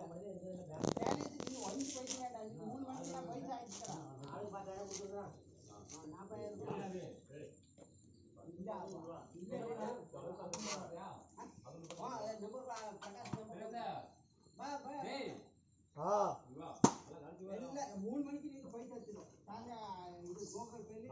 College நீ ஒன்று பைசா வேண்டாம் நீ மூணு மணிக்கு நான் பைசா ஆயிடுச்சுடா ஆளு பார்த்தாலும் கொடுத்துருக்கான் நாற்பதாயிரம் ரூபாய் இல்ல, இல்ல, இல்ல. வா, நம்பர் பா, பிரகாஷ் நம்பர் பா, பா. ஆ இல்ல, மூணு மணிக்கு நீங்க பைசா எடுத்துடும் நாங்க இது கோகல் பேர்ல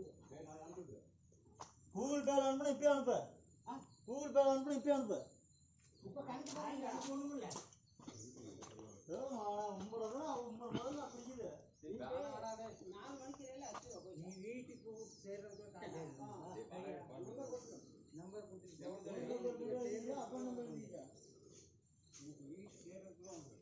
கூகுள் பேல அனுப்புனா இப்பயே அனுப்பு ஆ? கூகுள் பேல அனுப்புனா இப்பயே அனுப்பு இப்ப கணக்கு பாருங்க எனக்கு ஒண்ணும் இல்ல ஏதோ நான் உங்களோட உங்களோட முதல்ல அப்படி இருக்குது நாலு மணிக்கு இல்ல அச்சு நீ வீட்டுக்கு சேர்றதுக்கு நம்பர் கொடுத்துரு நம்பர் கொடுத்துரு அப்ப நம்ம எழுதிக்க வீட்டுக்கு சேர்றதுக்கு